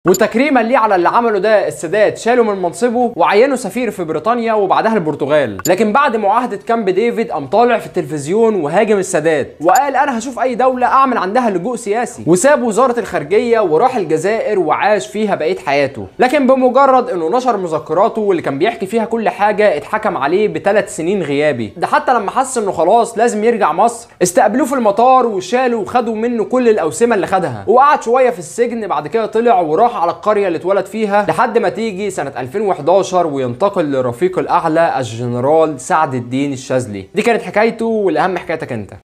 وتكريما ليه على اللي عمله ده السادات شاله من منصبه وعينه سفير في بريطانيا وبعدها البرتغال لكن بعد معاهده كامب ديفيد قام طالع في التلفزيون وهاجم السادات وقال انا هشوف اي دوله اعمل عندها لجوء سياسي وساب وزاره الخارجيه وراح الجزائر وعاش فيها بقيه حياته لكن بمجرد انه نشر مذكراته واللي كان بيحكي فيها كل حاجه اتحكم عليه بثلاث سنين غيابي ده حتى لما حس انه خلاص لازم يرجع مصر استقبلوه في المطار وشالوا وخدوا منه كل الاوسمه اللي خدها وقعد شويه في السجن بعد كده طلع وراح على القريه اللي اتولد فيها لحد ما تيجي سنه 2011 وينتقل لرفيقه الاعلى الجنرال سعد الدين الشاذلي دي كانت حكايته والاهم حكايتك انت